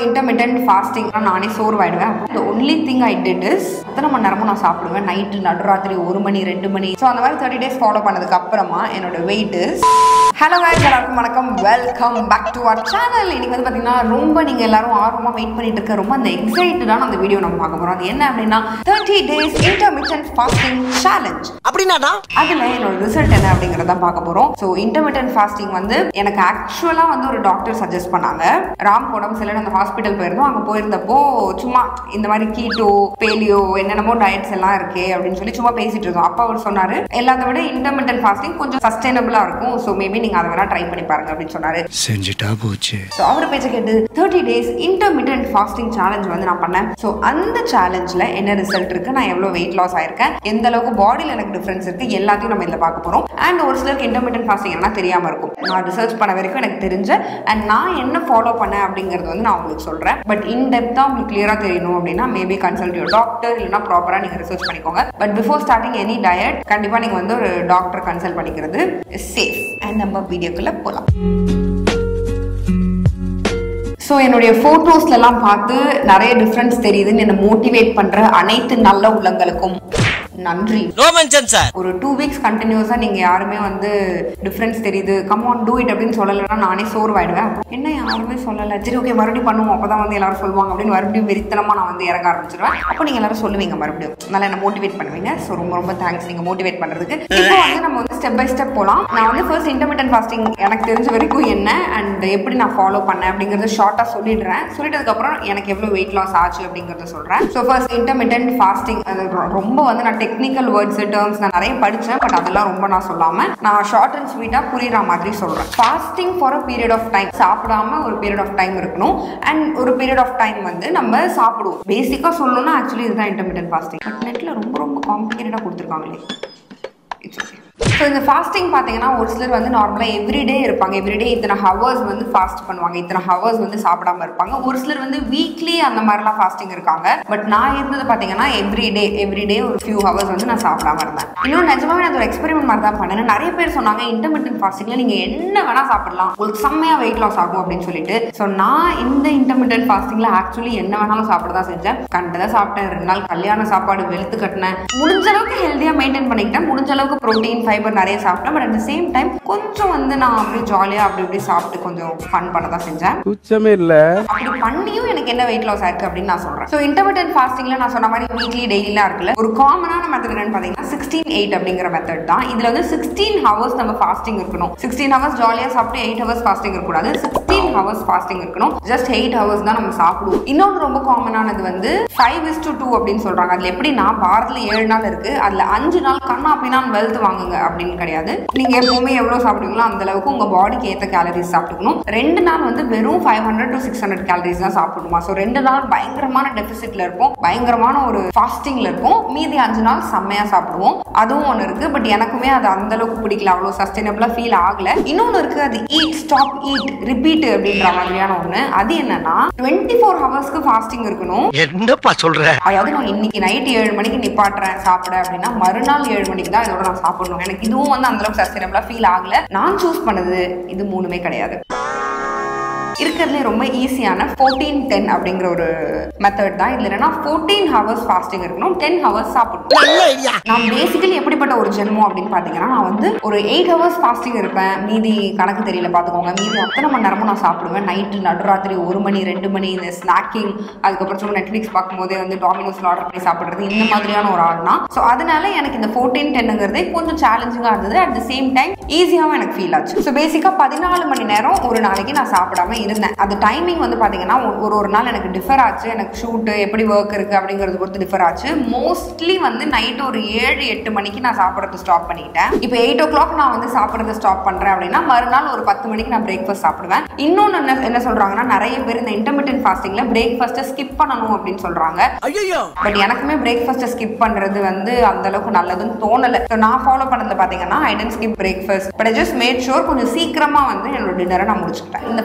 intermittent fasting நானே சோர்வாயிடுவேன் the only thing I did is எத்தனை மணி நேரமும் நான் சாப்பிடுவேன் நைட்டு நடுராத்திரி ஒரு மணி ரெண்டு மணி ஸோ அந்த மாதிரி தேர்ட்டி டேஸ் ஃபாலோ பண்ணதுக்கு அப்புறமா என்னோட வெயிட் இஸ் ஹலோ guys எல்லாருக்கும் வணக்கம் welcome back to our channel இன்னைக்கு வந்து பார்த்தீங்கன்னா ரொம்ப நீங்கள் எல்லாரும் ஆர்வமாக வெயிட் பண்ணிட்டு இருக்க ரொம்ப அந்த எக்ஸைட்டடான அந்த வீடியோ நம்ம பார்க்க போகிறோம் அது என்ன அப்படின்னா thirty days intermediate fasting challenge அப்படின்னாடா அதுல என்னோட ரிசல்ட் என்ன அப்படிங்கறத பார்க்க போறோம் ஸோ இன்டர்மீடியன்ட் ஃபாஸ்டிங் வந்து எனக்கு ஆக்சுவலா வந்து ஒரு டாக்டர் சஜஸ்ட் பண்ணாங்க ராம் உடம்பு சரியில்லை அந்த ஹாஸ்பிட்டல் போயிருந்தோம் அங்க போயிருந்தப்போ சும்மா இந்த மாதிரி கீட்டோ பேலியோ என்னென்னமோ டயட்ஸ் எல்லாம் இருக்கே அப்படின்னு சொல்லி சும்மா பேசிட்டு இருந்தோம் அப்பா அவர் சொன்னாரு எல்லாத்த விட இன்டர்மீடியன்ட் ஃபாஸ்டிங் கொஞ்சம் சஸ்டைனபிளா இருக்கும் ஸோ மேபி நீங்க அதை வேணா ட்ரை பண்ணி பாருங்க அப்படின்னு சொன்னாரு செஞ்சுட்டா போச்சு ஸோ அவர் பேச்ச கேட்டு thirty days intermediate fasting challenge வந்து நான் பண்ணேன் ஸோ அந்த சேலஞ்சில் என்ன ரிசல்ட் இருக்கு நான் எவ்வளோ வெயிட் லாஸ் ஆயிருக்கேன் எந்த அளவுக்கு பாடியில் எனக்கு டிஃப்ரென்ஸ் இருக்கு எல்லாத்தையும் நம்ம இதில் பார்க்க போகிறோம் அண்ட் ஒரு சிலருக்கு இன்டர்மீடியன்ட் ஃபாஸ்டிங் என்ன தெரியாமல் இருக்கும் நான் ரிசர்ச் பண்ண வரைக்கும் எனக்கு தெரிஞ்ச அண்ட் நான் என்ன ஃபாலோ பண்ணேன் அப்படிங்கிறது வந்து நான் உங்களுக்கு சொல்கிறேன் பட் இன் டெப்த்தாக உங்களுக்கு கிளியராக தெரியணும் அப்படின்னா மேபி கன்சல்ட் யூர் டாக்டர் இல்லைனா ப்ராப்பராக நீங்கள் ரிசர்ச் பண்ணிக்கோங்க but before starting any diet கண்டிப்பாக நீங்கள் வந்து ஒரு டாக்டர் கன்சல்ட் பண்ணிக்கிறது சேஃப் அண்ட் நம்ம வீடியோக்குள்ளே போகலாம் ஸோ என்னுடைய ஃபோட்டோஸ்லாம் பார்த்து நிறைய டிஃப்ரென்ஸ் தெரியுதுன்னு என்னை மோட்டிவேட் பண்ணுற அனைத்து நல்ல உள்ளங்களுக்கும் நன்றி நோ மென்ஷன் சார் ஒரு டூ வீக்ஸ் கண்டினியூஸாக நீங்கள் யாருமே வந்து டிஃப்ரென்ஸ் தெரியுது கம் ஆன் டூ இட் அப்படின்னு சொல்லலைன்னா நானே சோர்வாயிடுவேன் அப்போ என்ன யாருமே சொல்லலை சரி ஓகே மறுபடியும் பண்ணுவோம் அப்போ தான் வந்து எல்லாரும் சொல்லுவாங்க அப்படின்னு மறுபடியும் வெறித்தனமாக நான் வந்து இறங்க ஆரம்பிச்சிருவேன் அப்போ நீங்கள் எல்லாரும் சொல்லுவீங்க மறுபடியும் நல்லா என்ன மோட்டிவேட் பண்ணுவீங்க ஸோ ரொம்ப ரொம்ப தேங்க்ஸ் நீங்கள் மோட்டிவேட் பண்ணுறதுக்கு இப்போ வந்து நம்ம வந்து ஸ்டெப் பை ஸ்டெப் போகலாம் நான் வந்து ஃபர்ஸ்ட் இன்டர்மீடியன்ட் ஃபாஸ்டிங் எனக்கு தெரிஞ்ச வரைக்கும் என்ன அண்ட் எப்படி நான் ஃபாலோ பண்ணேன் அப்படிங்கிறத ஷார்ட்டாக சொல்லிடுறேன் சொல்லிட்டதுக்கப்புறம் எனக்கு எவ்வளோ வெயிட் லாஸ் ஆச்சு அப்படிங்கிறத சொல்கிறேன் ஸோ ஃபர்ஸ்ட் இன்டர்மீடியன்ட் ஃபாஸ்டிங் அது ரொ- ரொம்ப வந்து நான் டெக்னிக்கல் வேர்ட்ஸ் டேர்ம்ஸ் நான் நிறைய படித்தேன் பட் அதெல்லாம் ரொம்ப நான் சொல்லாமல் நான் ஷார்ட் அண்ட் ஸ்வீட்டாக புரியுற மாதிரி சொல்கிறேன் fasting for a period of time சாப்பிடாம ஒரு பீரியட் ஆஃப் டைம் இருக்கணும் அண்ட் ஒரு பீரியட் ஆஃப் டைம் வந்து நம்ம சாப்பிடுவோம் பேசிக்காக சொல்லணும்னா ஆக்சுவலி இதுதான் இன்டர்மீடியன்ட் ஃபாஸ்டிங் பட் நெட்டில் ரொம்ப ரொம்ப காம்ப்ளிகேட்டடாக கொடுத்துருக்காங்களே இட்ஸ் ஓகே ஸோ இந்த ஃபாஸ்டிங் பார்த்தீங்கன்னா ஒரு சிலர் வந்து நார்மலாக எவ்ரிடே இருப்பாங்க எவ்ரிடே இத்தனை ஹவர்ஸ் வந்து ஃபாஸ்ட் பண்ணுவாங்க இத்தனை ஹவர்ஸ் வந்து சாப்பிடாம இருப்பாங்க ஒரு சிலர் வந்து வீக்லி அந்த மாதிரிலாம் ஃபாஸ்டிங் இருக்காங்க பட் நான் இருந்தது பார்த்தீங்கன்னா எவ்ரிடே எவ்ரிடே ஒரு ஃபியூ ஹவர்ஸ் வந்து நான் சாப்பிடாம இருந்தேன் இன்னும் நிஜமாவே நான் ஒரு எக்ஸ்பெரிமெண்ட் மாதிரி தான் பண்ணேன் நிறைய பேர் சொன்னாங்க இன்டர்மீடியன்ட் ஃபாஸ்டிங்ல நீங்க என்ன வேணா சாப்பிடலாம் உங்களுக்கு செம்மையா வெயிட் லாஸ் ஆகும் அப்படின்னு சொல்லிட்டு ஸோ நான் இந்த இன்டர்மீடியன்ட் ஃபாஸ்டிங்ல ஆக்சுவலி என்ன வேணாலும் சாப்பிட தான் செஞ்சேன் கண்டதை சாப்பிட்டேன் ரெண்டு நாள் கல்யாண சாப்பாடு வெளுத்து கட்டினேன் முடிஞ்ச அளவுக்கு ஹெல்த்தியாக மெயின்டைன் பண்ணிக்கிட்டேன் முடிஞ்ச அளவுக்கு ப்ரோட்டீன் ஃபைபர் நிறைய சாப்பிட்டேன் but at the same time கொஞ்சம் வந்து நான் அப்படியே ஜாலியாக அப்படி இப்படி சாப்பிட்டு கொஞ்சம் ஃபன் பண்ண தான் செஞ்சேன் குச்சமே இல்ல அப்படி பண்ணியும் எனக்கு என்ன வெயிட் லாஸ் ஆயிருக்கு அப்படின்னு நான் சொல்றேன் ஸோ இன்டர்மீடியன்ட் ஃபாஸ்டிங்ல நான் சொன்ன மாதிரி வீக்லி டெய்லிலாம் இருக்குல்ல ஒரு காமனான மெத்தட் என்னன்னு பார்த்தீங்கன்னா சிக்ஸ்டீன் எயிட் அப்படிங்கிற மெத்தட் தான் இதுல வந்து சிக்ஸ்டீன் ஹவர்ஸ் நம்ம ஃபாஸ்டிங் இருக்கணும் சிக்ஸ்டீன் ஹவர்ஸ் ஜாலியாக சாப்பிட்டு எயிட் ஹவர்ஸ் ஃபாஸ்டிங் இருக்கக்கூடாது சிக்ஸ்டீன் ஹவர்ஸ் ஃபாஸ்டிங் இருக்கணும் ஜஸ்ட் எயிட் ஹவர்ஸ் தான் நம்ம சாப்பிடுவோம் இன்னொன்று ரொம்ப காமனானது வந்து ஃபைவ் இஸ் டு டூ அப்படின்னு சொல்றாங்க அதுல எப்படின்னா வாரத்தில் ஏழு நாள் இருக்கு அதுல அஞ்சு நாள் கண்ணா அப்படின்னா வெல்த் வாங்குங்க அப்படின்னு கிடையாது நீங்க எப்பவுமே எவ்வளவு சாப்பிடுவீங்களோ அந்த அளவுக்கு உங்க பாடிக்கு ஏத்த கேலரிஸ் சாப்பிட்டுக்கணும் ரெண்டு நாள் வந்து வெறும் five hundred to six hundred calories தான் சாப்பிடணுமா ஸோ ரெண்டு நாள் பயங்கரமான டெபிசிட்ல இருப்போம் பயங்கரமான ஒரு ஃபாஸ்டிங்ல இருப்போம் மீதி அஞ்சு நாள் செம்மையா சாப்பிடுவோம் அதுவும் ஒன்று இருக்கு பட் எனக்குமே அது அந்த அளவுக்கு பிடிக்கல அவ்வளோ சஸ்டைனபிளா ஃபீல் ஆகல இன்னொன்று இருக்கு அது ஈட் ஸ்டாப் ஈட் ரிப்பீட் அப்படின்ற மாதிரியான ஒன்று அது என்னன்னா டுவெண்ட்டி ஃபோர் ஹவர்ஸ்க்கு ஃபாஸ்டிங் இருக்கணும் என்னப்பா சொல்ற அதாவது நான் இன்னைக்கு நைட் ஏழு மணிக்கு நிப்பாட்டுறேன் சாப்பிட அப்படின்னா மறுநாள் ஏழு மணிக்கு தான் இதோட நான் சாப்பிடணும் எனக்கு இதுவும் வந்து அந்த அளவுக்கு சஸ்டைனபிளா ஃபீல் ஆகல நான் சூஸ் பண்ணது இது மூணுமே கிடையாது இருக்கிறதுலே ரொம்ப ஈஸியான ஃபோர்டீன் டென் அப்படிங்கிற ஒரு மெத்தட் தான் இதுல என்னன்னா ஃபோர்டீன் ஹவர்ஸ் ஃபாஸ்டிங் இருக்கணும் டென் ஹவர்ஸ் சாப்பிடணும் நல்ல ஐடியா நான் பேசிக்கலி எப்படிப்பட்ட ஒரு ஜென்மம் அப்படின்னு பார்த்தீங்கன்னா நான் வந்து ஒரு எயிட் ஹவர்ஸ் ஃபாஸ்டிங் இருப்பேன் மீதி கணக்கு தெரியல பார்த்துக்கோங்க மீதி அத்தனை மணி நேரமும் நான் சாப்பிடுவேன் நைட்டு நடுராத்திரி ஒரு மணி ரெண்டு மணி இந்த ஸ்நாக்கிங் அதுக்கப்புறம் சும்மா நெட்ஃப்ளிக்ஸ் பார்க்கும்போதே வந்து டாமினோஸ்ல ஆர்டர் பண்ணி சாப்பிட்றது இந்த மாதிரியான ஒரு ஆள் தான் ஸோ அதனால எனக்கு இந்த ஃபோர்டீன் டென்னுங்கிறதே கொஞ்சம் சேலஞ்சிங்காக இருந்தது அட் த சேம் டைம் ஈஸியாகவும் எனக்கு ஃபீல் ஆச்சு ஸோ பேசிக்காக பதினாலு மணி நேரம் ஒரு நாளைக்கு நான் சாப்பிடாம இருந்தேன் அது டைமிங் வந்து பார்த்தீங்கன்னா ஒரு- ஒரு ஒரு நாள் எனக்கு டிஃபர் ஆச்சு எனக்கு ஷூட்டு எப்படி ஒர்க் இருக்கு அப்படிங்கிறது பொறுத்து டிஃபர் ஆச்சு மோஸ்ட்லி வந்து நைட் ஒரு ஏழு எட்டு மணிக்கு நான் சாப்பிட்றது ஸ்டாப் பண்ணிக்கிட்டேன் இப்போ எயிட் ஓ கிளாக் நான் வந்து சாப்பிட்றத ஸ்டாப் பண்ணுறேன் அப்படின்னா மறுநாள் ஒரு பத்து மணிக்கு நான் பிரேக்ஃபாஸ்ட் சாப்பிடுவேன் இன்னொன்று என்ன என்ன சொல்கிறாங்கன்னா நிறைய பேர் இந்த இன்டர்மீடியன்ட் ஃபாஸ்டிங்கில் பிரேக்ஃபாஸ்ட்டை ஸ்கிப் பண்ணணும் அப்படின்னு சொல்கிறாங்க ஐயோ பட் எனக்குமே பிரேக்ஃபாஸ்ட்டை ஸ்கிப் பண்ணுறது வந்து அந்த அளவுக்கு நல்லதுன்னு தோணலை ஸோ நான் ஃபாலோ பண்ணதுல பார்த்தீங்கன்னா I tend skip breakfast but I just made sure கொஞ்சம் சீக்கிரமாக வந்து என்னோட டின்னரை நான் முடிச்சுக்கிட்டேன் இந்த ஃபாஸ்டிங் வந்து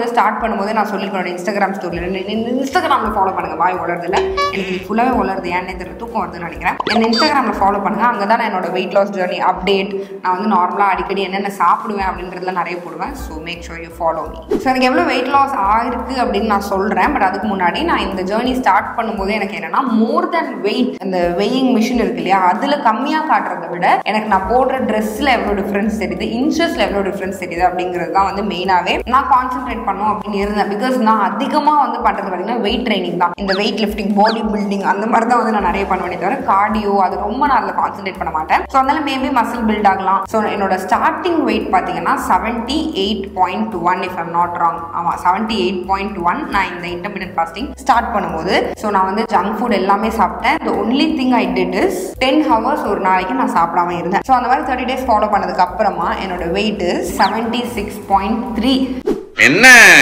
ஸ்டார்ட் பண்ணும்போது நான் சொல்லிருக்கேன் இன்ஸ்டாகிராம் ஸ்டோரியில் இன்ஸ்டாகிராமில் ஃபாலோ பண்ணுங்க வாய் வளருதுல எனக்கு ஃபுல்லாகவே வளருது ஏன்னு தெரியல தூக்கம் வருதுன்னு நினைக்கிறேன் என்ன இன்ஸ்டாகிராமில் ஃபாலோ பண்ணுங்க அங்கே தான் நான் என்னோட வெயிட் லாஸ் ஜேர்னி அப்டேட் நான் வந்து நார்மலாக அடிக்கடி என்னென்ன சாப்பிடுவேன் அப்படின்றதுல நிறைய போடுவேன் so make sure you follow me so எனக்கு எவ்வளோ வெயிட் லாஸ் ஆயிருக்கு அப்படின்னு நான் சொல்கிறேன் பட் அதுக்கு முன்னாடி நான் இந்த ஜேர்னி ஸ்டார்ட் பண்ணும்போது எனக்கு என்னன்னா மோர் தென் வெயிட் அந்த வெயிங் மிஷின் இருக்கு இல்லையா அதில் கம்மியாக காட்டுறதை விட எனக்கு நான் போடுற ட்ரெஸ்ஸில் எவ்வளோ டிஃப்ரென்ஸ் தெரியுது இன்ச்சஸில் எவ்வளோ டிஃப்ரென்ஸ் தெரியுது அப்படிங்கிறது தான் வந்து மெயினாகவே நான் கான்சென்ட்ரேட் பண்ணும் அப்படின்னு இருந்தேன் பிகாஸ் நான் அதிகமாக வந்து பண்ணுறது பார்த்தீங்கன்னா வெயிட் ட்ரைனிங் தான் இந்த வெயிட் லிஃப்டிங் பாடி பில்டிங் அந்த மாதிரி தான் வந்து நான் நிறைய பண்ணுவேனே தவிர கார்டியோ அது ரொம்ப நான் அதில் கான்சென்ட்ரேட் பண்ண மாட்டேன் ஸோ அதனால மேபி மசில் பில்ட் ஆகலாம் ஸோ என்னோட ஸ்டார்டிங் வெயிட் பார்த்தீங்கன்னா seventy eight point one if I'm not wrong ஆமாம் செவன்ட்டி எயிட் பாயிண்ட் ஒன் நான் இந்த இன்டர்மீடியட் ஃபாஸ்டிங் ஸ்டார்ட் பண்ணும்போது ஸோ நான் வந்து ஜங்க் ஃபுட் எல்லாமே சாப்பிட்டேன் the only thing I did is ten hours ஒரு நாளைக்கு நான் சாப்பிடாம இருந்தேன் ஸோ அந்த மாதிரி தேர்ட்டி டேஸ் ஃபாலோ பண்ணதுக்கு அப்புறமா என்னோட weight seventy six point three என்ன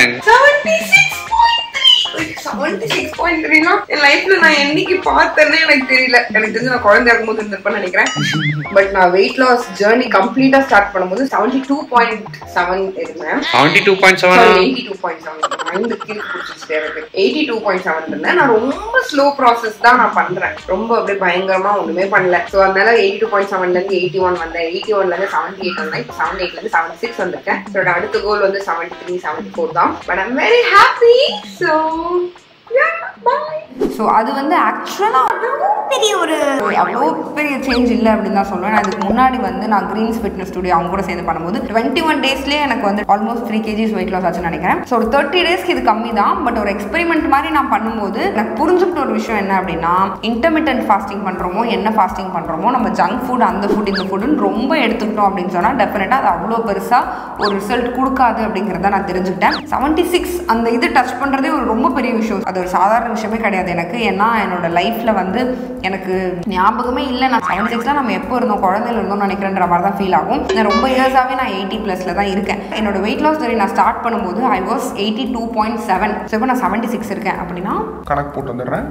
என் லைஃப்ல நான் என்னைக்கு பார்த்தேன்னு எனக்கு தெரியல எனக்கு தெரிஞ்சு நான் குழந்தை இருக்கும்போது இருந்திருப்பேன்னு நினைக்கிறேன் பட் நான் வெயிட் லாஸ் ஜேர்னி கம்ப்ளீட்டா ஸ்டார்ட் பண்ணும்போது செவன்டி டூ பாயிண்ட் செவன் இருந்தேன் seventy two point seven eighty two point seven mind கீழ் பிடிச்சிச்சு எனக்கு எயிட்டி டூ பாயிண்ட் செவன் இருந்தேன் நான் ரொம்ப ஸ்லோ ப்ராசஸ் தான் நான் பண்றேன் ரொம்ப அப்படியே பயங்கரமா ஒண்ணுமே பண்ணல ஸோ அதனால எயிட்டி டூ பாயிண்ட் செவன்ல இருந்து எயிட்டி ஒன் வந்தேன் எயிட்டி ஒன்ல இருந்து செவன்டி எயிட் வந்தேன் இப்போ செவன்டி எயிட்ல இருந்து செவன்டி சிக்ஸ் வந்திருக்கேன் ஸோ அடுத்த கோல் வந்து செவன்டி த்ரீ செவன்டி ஃபோர் தான் but I'm very happy so so அது வந்து ஆக்சுவலாக அவ்வளோ பெரிய ஒரு அவ்வளோ பெரிய சேஞ்ச் இல்லை அப்படின்னு தான் சொல்லுவேன் அதுக்கு முன்னாடி வந்து நான் கிரீன்ஸ் ஃபிட்னஸ் ஸ்டுடியோ அவங்க கூட சேர்ந்து பண்ணும்போது டுவெண்ட்டி ஒன் டேஸ்லேயே எனக்கு வந்து almost three KGs weight loss ஆச்சுன்னு நினைக்கிறேன் ஸோ ஒரு தேர்ட்டி டேஸ்க்கு இது கம்மி தான் பட் ஒரு எக்ஸ்பெரிமெண்ட் மாதிரி நான் பண்ணும்போது எனக்கு புரிஞ்சுக்கிட்ட ஒரு விஷயம் என்ன அப்படின்னா இன்டர்மீடியன்ட் ஃபாஸ்டிங் பண்ணுறோமோ என்ன ஃபாஸ்டிங் பண்ணுறோமோ நம்ம ஜங்க் ஃபுட் அந்த ஃபுட் இந்த ஃபுட்டுன்னு ரொம்ப எடுத்துக்கிட்டோம் அப்படின்னு சொன்னால் டெஃபினட்டாக அது அவ்வளோ பெருசாக ஒரு ரிசல்ட் கொடுக்காது அப்படிங்கிறத நான் தெரிஞ்சுக்கிட்டேன் செவன்ட்டி சிக்ஸ் அந்த இது டச் பண்ணுறதே ஒரு ரொம்ப பெரிய விஷயம் அது ஒரு சாதாரண விஷயமே கிடையாது எனக்கு ஏன்னா என்னோட லைஃப்பில் வந்து எனக்கு ஞாபகமே இல்லை நான் செவன் சிக்ஸில் நம்ம எப்போ இருந்தோம் குழந்தையில இருந்தோம்னு நினைக்கிறேன்ற மாதிரி தான் ஃபீல் ஆகும் நான் ரொம்ப இயர்ஸாகவே நான் எயிட்டி ப்ளஸில் தான் இருக்கேன் என்னோட வெயிட் லாஸ் ஜெரி நான் ஸ்டார்ட் பண்ணும்போது I was eighty two point seven so இப்போ நான் செவன்ட்டி சிக்ஸ் இருக்கேன் அப்படின்னா கணக்கு போட்டு வந்துடுறேன்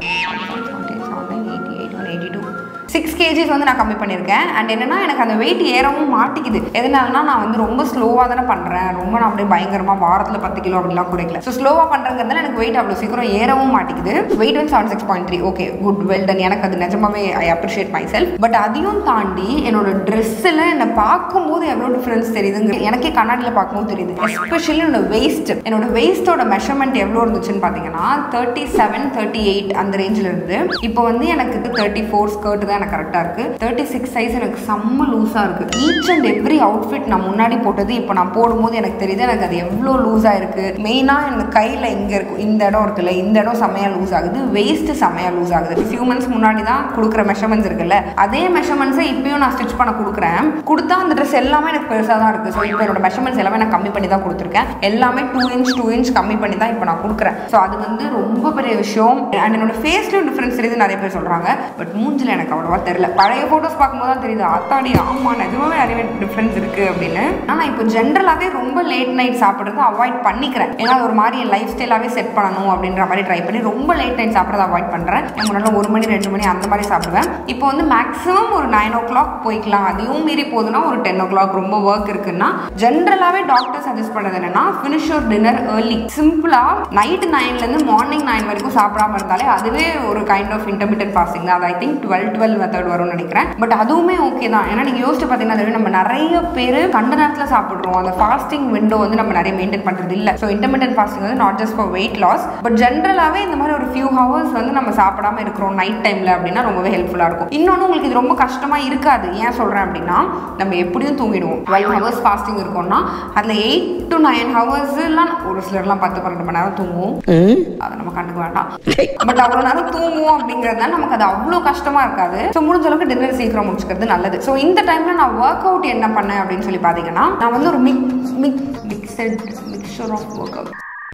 சிக்ஸ் கேஜிஸ் வந்து நான் கம்மி பண்ணியிருக்கேன் அண்ட் என்னன்னா எனக்கு அந்த வெயிட் ஏறவும் மாட்டிக்குது எதனாலனா நான் வந்து ரொம்ப ஸ்லோவாக தானே பண்ணுறேன் ரொம்ப நான் அப்படியே பயங்கரமாக வாரத்தில் பத்து கிலோ அப்படிலாம் குறைக்கல ஸோ ஸ்லோவாக பண்ணுறங்கிறதுல எனக்கு வெயிட் அவ்வளோ சீக்கிரம் ஏறவும் மாட்டிக்குது வெயிட் வந்து seven six point three okay good well done எனக்கு அது நிஜமாவே I appreciate myself but அதையும் தாண்டி என்னோட ட்ரெஸ்ஸில் என்னை பார்க்கும்போது எவ்வளோ டிஃப்ரென்ஸ் தெரியுதுங்க எனக்கே கண்ணாடியில் பார்க்கும்போது தெரியுது எஸ்பெஷலி என்னோட வெயிஸ்ட் என்னோட வெயிஸ்டோட மெஷர்மெண்ட் எவ்வளோ இருந்துச்சுன்னு பார்த்தீங்கன்னா தேர்ட்டி செவன் தேர்ட்டி எயிட் அந்த ரேஞ்சில் இருந்து இப்போ வந்து எனக்கு தேர்ட்டி ஃபோர் ஸ்கர்ட் தான் எனக்கு கரெக்டாக இருக்குது தேர்ட்டி சிக்ஸ் சைஸ் எனக்கு செம்ம லூஸாக இருக்குது ஈச் அண்ட் எவ்ரி அவுட்ஃபிட் நான் முன்னாடி போட்டது இப்போ நான் போடும்போது எனக்கு தெரியுது எனக்கு அது எவ்வளோ லூஸாக இருக்குது மெயினாக இந்த கையில் இங்கே இருக்கும் இந்த இடம் இருக்குல்ல இந்த இடம் செம்மையாக லூஸ் ஆகுது வெயிஸ்ட் செம்மையாக லூஸ் ஆகுது ஃபியூ மந்த்ஸ் முன்னாடி தான் கொடுக்குற மெஷர்மெண்ட்ஸ் இருக்குல்ல அதே மெஷர்மெண்ட்ஸை இப்பயும் நான் ஸ்டிச் பண்ண கொடுக்குறேன் கொடுத்தா அந்த ட்ரெஸ் எல்லாமே எனக்கு பெருசாக தான் இருக்குது ஸோ இப்போ என்னோட மெஷர்மெண்ட்ஸ் எல்லாமே நான் கம்மி பண்ணி தான் கொடுத்துருக்கேன் எல்லாமே டூ இன்ச் டூ இன்ச் கம்மி பண்ணி தான் இப்போ நான் கொடுக்குறேன் ஸோ அது வந்து ரொம்ப பெரிய விஷயம் அண்ட் என்னோட ஃபேஸ்லையும் டிஃப்ரென்ஸ் தெரியுது நிறைய பேர் சொல்கிறாங்க பட் மூஞ்சில் எனக்கு அவ்வளோவா தெரியல பழைய ஃபோட்டோஸ் பார்க்கும்போது தான் தெரியுது ஆத்தாடி ஆமாம் நிஜமாவே நிறைய டிஃப்ரென்ஸ் இருக்குது அப்படின்னு ஆனால் இப்போ ஜென்ரலாகவே ரொம்ப லேட் நைட் சாப்பிட்றது அவாய்ட் பண்ணிக்கிறேன் ஏன்னா அது ஒரு மாதிரி என் லைஃப் ஸ்டைலாகவே செட் பண்ணணும் அப்படின்ற மாதிரி ட்ரை பண்ணி ரொம்ப லேட் நைட் சாப்பிட்றத அவாய்ட் பண்ணுறேன் என் முன்னாடி ஒரு மணி ரெண்டு மணி அந்த மாதிரி சாப்பிடுவேன் இப்போ வந்து மேக்ஸிமம் ஒரு நைன் ஓ கிளாக் போய்க்கலாம் அதையும் மீறி போகுதுன்னா ஒரு டென் ஓ கிளாக் ரொம்ப ஒர்க் இருக்குன்னா ஜென்ரலாகவே டாக்டர் சஜஸ்ட் பண்ணது என்னன்னா ஃபினிஷ் யோர் டின்னர் ஏர்லி சிம்பிளாக நைட் நைன்லேருந்து மார்னிங் நைன் வரைக்கும் சாப்பிடாம இருந்தாலே அதுவே ஒரு கைண்ட் ஆஃப் இன்டர்மீடியட் ஃபாஸ்டிங் தான் அது I think twelve twelve method வரும்னு நினைக்கிறேன் பட் அதுவுமே ஓகே தான் ஏன்னா நீங்கள் யோசிச்சு பார்த்தீங்கன்னா அதுவே நம்ம நிறைய பேர் கண்ட நேரத்தில் சாப்பிட்றோம் அந்த ஃபாஸ்டிங் விண்டோ வந்து நம்ம நிறைய மெயின்டைன் பண்ணுறது இல்லை ஸோ இன்டர்மீடியட் ஃபாஸ்டிங் வந்து not just for weight loss but ஜென்ரலாகவே இந்த மாதிரி ஒரு ஃபியூ ஹவர்ஸ் வந்து நம்ம சாப்பிடாம இருக்கிறோம் நைட் டைமில் அப்படின்னா ரொம்பவே ஹெல்ப்ஃபுல்லாக இருக்கும் இன்னொன்று உங்களுக்கு இது ரொம்ப கஷ்டமாக இருக்காது ஏன் சொல்கிறேன் அப்படின்னா நம்ம எப்படியும் தூங்கிடுவோம் டுவெல் ஹவர்ஸ் ஃபாஸ்டிங் இருக்கோம்னா அதில் எயிட் டு நைன் ஹவர்ஸ்லாம் ஒரு சிலர்லாம் பத்து பன்னெண்டு மணி நேரம் தூங்குவோம் அதை நம்ம கண்டுக்க வேண்டாம் பட் அவ்வளோ நேரம் தூங்குவோம் அப்படிங்கிறதுனால நமக்கு அது அவ்வளோ கஷ்டமாக இருக்காது ஸோ முடிஞ்ச அளவுக்கு டின்னர் சீக்கிரம் முடிச்சுக்கிறது நல்லது ஸோ இந்த டைமில் நான் ஒர்க் அவுட் என்ன பண்ணேன் அப்படின்னு சொல்லி பார்த்தீங்கன்னா நான் வந்து ஒரு mix mix mixed mixture of workout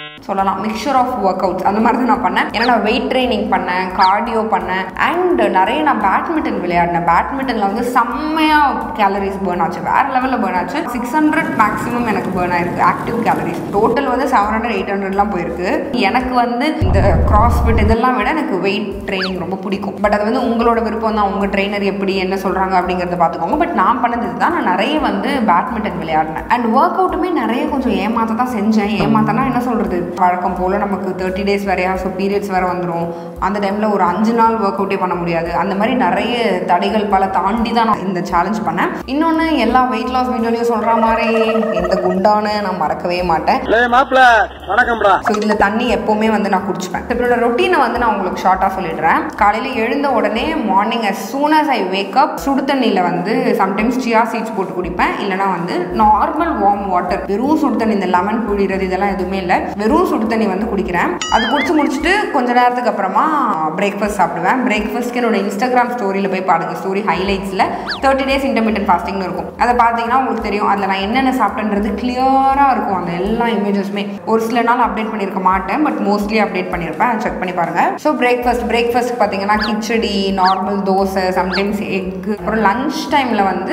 சொல்லலாம் மிக்சர் ஆஃப் ஒர்க் அவுட்ஸ் அந்த மாதிரி தான் நான் பண்ணேன் ஏன்னா நான் வெயிட் ட்ரைனிங் பண்ணேன் கார்டியோ பண்ணேன் அண்ட் நிறைய நான் பேட்மிண்டன் விளையாடினேன் பேட்மிண்டனில் வந்து செம்மையாக கேலரிஸ் பேர்ன் ஆச்சு வேற லெவலில் பேர்ன் ஆச்சு சிக்ஸ் ஹண்ட்ரட் மேக்ஸிமம் எனக்கு பேர்ன் ஆயிருக்கு ஆக்டிவ் கேலரிஸ் டோட்டல் வந்து செவன் ஹண்ட்ரட் எயிட் ஹண்ட்ரட்லாம் போயிருக்கு எனக்கு வந்து இந்த கிராஸ் ஃபிட் இதெல்லாம் விட எனக்கு வெயிட் ட்ரைனிங் ரொம்ப பிடிக்கும் பட் அது வந்து உங்களோட விருப்பம் தான் உங்கள் ட்ரைனர் எப்படி என்ன சொல்கிறாங்க அப்படிங்கிறத பார்த்துக்கோங்க பட் நான் பண்ணது இதுதான் நான் நிறைய வந்து பேட்மிண்டன் விளையாடினேன் அண்ட் ஒர்க் அவுட்டுமே நிறைய கொஞ்சம் ஏமாத்த தான் செஞ்சேன் ஏமாத்தனா என்ன சொல்கிறது வழக்கம் போல் நமக்கு தேர்ட்டி டேஸ் வரையா ஸோ பீரியட்ஸ் வேறு வந்துடும் அந்த டைமில் ஒரு அஞ்சு நாள் ஒர்க் அவுட்டே பண்ண முடியாது அந்த மாதிரி நிறைய தடைகள் பல தாண்டி தான் நான் இந்த சேலஞ்ச் பண்ணேன் இன்னொன்று எல்லா வெயிட் லாஸ் வீடியோலையும் சொல்கிற மாதிரி இந்த குண்டான நான் மறக்கவே மாட்டேன் மாப்பிள வணக்கம்டா ஸோ இதில் தண்ணி எப்போவுமே வந்து நான் குடிச்சுப்பேன் என்னோட ரொட்டீனை வந்து நான் உங்களுக்கு ஷார்ட்டாக சொல்லிடுறேன் காலையில் எழுந்த உடனே morning as soon as I wake up சுடு தண்ணியில் வந்து சம்டைம்ஸ் சியா சீட்ஸ் போட்டு குடிப்பேன் இல்லைனா வந்து நார்மல் வார்ம் வாட்டர் வெறும் சுடு தண்ணி இந்த லெமன் புழிறது இதெல்லாம் எதுவுமே இல்லை வெறும் சுடு தண்ணி வந்து குடிக்கிறேன் அது குடிச்சு முடிச்சுட்டு கொஞ்ச நேரத்துக்கு அப்புறமா பிரேக்ஃபாஸ்ட் சாப்பிடுவேன் பிரேக்ஃபாஸ்ட்க்கு என்னோட இன்ஸ்டாகிராம் ஸ்டோரியில் போய் பாருங்க ஸ்டோரி ஹைலைட்ஸில் தேர்ட்டி டேஸ் இன்டர்மீடியட் ஃபாஸ்டிங்னு இருக்கும் அதை பார்த்தீங்கன்னா உங்களுக்கு தெரியும் அதில் நான் என்னென்ன சாப்பிட்டேன்றது கிளியராக இருக்கும் அந்த எல்லா இமேஜஸுமே ஒரு சில நாள் அப்டேட் பண்ணியிருக்க மாட்டேன் பட் மோஸ்ட்லி அப்டேட் பண்ணியிருப்பேன் செக் பண்ணி பாருங்க ஸோ பிரேக்ஃபாஸ்ட் பிரேக்ஃபாஸ்ட் பார்த்தீங்கன்னா khichdi normal dosa sometimes egg அப்புறம் லஞ்ச் டைமில் வந்து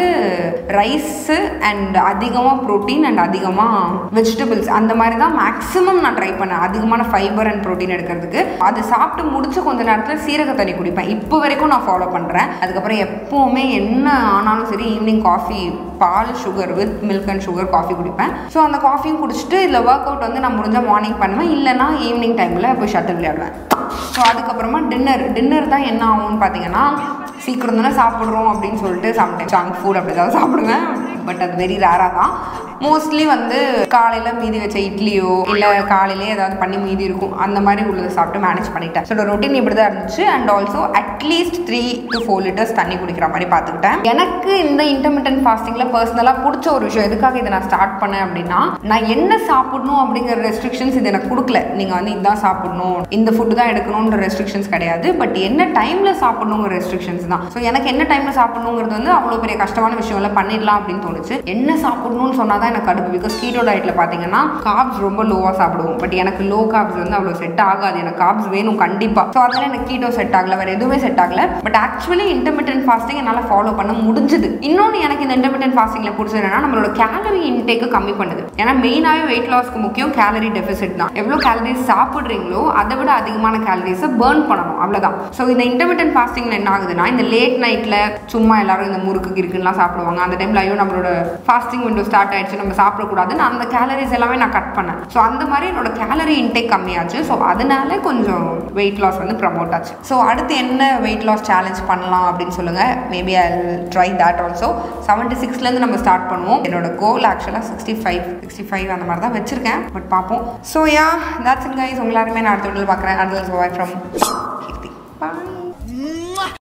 ரைஸு அண்ட் அதிகமாக ப்ரோட்டீன் அண்ட் அதிகமாக வெஜிடபிள்ஸ் அந்த மாதிரி தான் மேக்ஸிமம் நான் ட்ரை பண்ணேன் அதிகமான ஃபைபர் அண்ட் ப்ரோட்டீன் எடுக்கிறதுக்கு அது சாப்பிட்டு முடிச்ச கொஞ்ச நேரத்தில் சீரக தண்ணி குடிப்பேன் இப்போ வரைக்கும் நான் ஃபாலோ பண்ணுறேன் அதுக்கப்புறம் எப்போவுமே என்ன ஆனாலும் சரி ஈவினிங் காஃபி பால் sugar with milk and sugar coffee குடிப்பேன் ஸோ அந்த காஃபியும் குடிச்சிட்டு இதில் ஒர்க் அவுட் வந்து நான் முடிஞ்சால் மார்னிங் பண்ணுவேன் இல்லைனா ஈவினிங் டைமில் போய் ஷட்டில் விளையாடுவேன் ஸோ அதுக்கப்புறமா டின்னர் டின்னர் தான் என்ன ஆகும்னு பார்த்தீங்கன்னா சீக்கிரம் தானே சாப்பிட்றோம் அப்படின்னு சொல்லிட்டு சம்டைம் ஜங்க் ஃபுட் அப்படி தான் சாப்பிடுவேன் பட் அது வெரி ரேராக தான் மோஸ்ட்லி வந்து காலையில் மீதி வச்ச இட்லியோ இல்லை காலையிலே ஏதாவது பண்ணி மீதி இருக்கும் அந்த மாதிரி உள்ளதை சாப்பிட்டு மேனேஜ் பண்ணிட்டேன் ஸோ ரொட்டீன் இப்படி தான் இருந்துச்சு and also at least three to four litres தண்ணி குடிக்கிற மாதிரி பார்த்துக்கிட்டேன் எனக்கு இந்த இன்டர்மீடியன்ட் ஃபாஸ்டிங்கில் பர்சனலாக பிடிச்ச ஒரு விஷயம் எதுக்காக இதை நான் ஸ்டார்ட் பண்ணேன் அப்படின்னா நான் என்ன சாப்பிடணும் அப்படிங்கிற ரெஸ்ட்ரிக்ஷன்ஸ் இது எனக்கு கொடுக்கல நீங்கள் வந்து இதுதான் சாப்பிடணும் இந்த ஃபுட்டு தான் எடுக்கணுன்ற ரெஸ்ட்ரிக்ஷன்ஸ் கிடையாது பட் என்ன டைமில் சாப்பிடணுங்கிற ரெஸ்ட்ரிக்ஷன்ஸ் தான் ஸோ எனக்கு என்ன டைமில் சாப்பிடணுங்கிறது வந்து அவ்வளோ பெரிய கஷ்டமான விஷயம் இல்லை பண்ணிடலாம் அப்படின்னு தோணுச்சு என்ன சாப்பிடணும்னு சொன்னால் தான் எனக்கு கடுப்பு பிகாஸ் கீட்டோ டயட்டில் பார்த்தீங்கன்னா காப்ஸ் ரொம்ப லோவாக சாப்பிடுவோம் பட் எனக்கு லோ காப்ஸ் வந்து அவ்வளோ செட் ஆகாது எனக்கு காப்ஸ் வேணும் கண்டிப்பாக ஸோ அதனால எனக்கு கீட்டோ செட் ஆகல வேறு எதுவுமே செட் ஆகல பட் ஆக்சுவலி இன்டர்மீடியன்ட் ஃபாஸ்டிங் என்னால் ஃபாலோ பண்ண முடிஞ்சுது இன்னொன்று எனக்கு இந்த இன்டர்மீடியன்ட் ஃபாஸ்டிங்கில் பிடிச்சது என்னன்னா நம்மளோட கேலரி இன்டேக்கு கம்மி பண்ணுது ஏன்னா மெயினாகவே வெயிட் லாஸ்க்கு முக்கியம் கேலரி டெபிசிட் தான் எவ்வளோ கேலரிஸ் சாப்பிட்றீங்களோ அதை விட அதிகமான கேலரிஸை பேர்ன் பண்ணணும் அவ்வளோதான் ஸோ இந்த இன்டர்மீடியன்ட் ஃபாஸ்டிங்கில் என்ன ஆகுதுன்னா இந்த லேட் நைட்டில் சும்மா எல்லாரும் இந்த முறுக்கு கிறுக்குலாம் சாப்பிடுவாங்க அந்த டைமில் ஐயோ நம்மளோட ஃபாஸ்டிங் விண்டோ ஸ்டார்ட் ஆயிடுச்சு நம்ம சாப்பிடக்கூடாதுன்னு அந்த கேலரிஸ் எல்லாமே நான் கட் பண்ணேன் ஸோ அந்த மாதிரி என்னோட கேலரி இன்டேக் கம்மியாச்சு ஸோ அதனால கொஞ்சம் வெயிட் லாஸ் வந்து ப்ரமோட் ஆச்சு ஸோ அடுத்து என்ன வெயிட் லாஸ் சேலஞ்ச் பண்ணலாம் அப்படின்னு சொல்லுங்கள் maybe I try that also seventy சிக்ஸ்லேருந்து நம்ம ஸ்டார்ட் பண்ணுவோம் என்னோட கோல் ஆக்சுவலாக சிக்ஸ்டி ஃபைவ் சிக்ஸ்டி ஃபைவ் அந்த மாதிரி தான் வச்சிருக்கேன் பட் பார்ப்போம் so yeah that's in guys உங்களாருமே நான் அடுத்த வீட்டில் பார்க்குறேன் அடுத்த ஃப்ரம்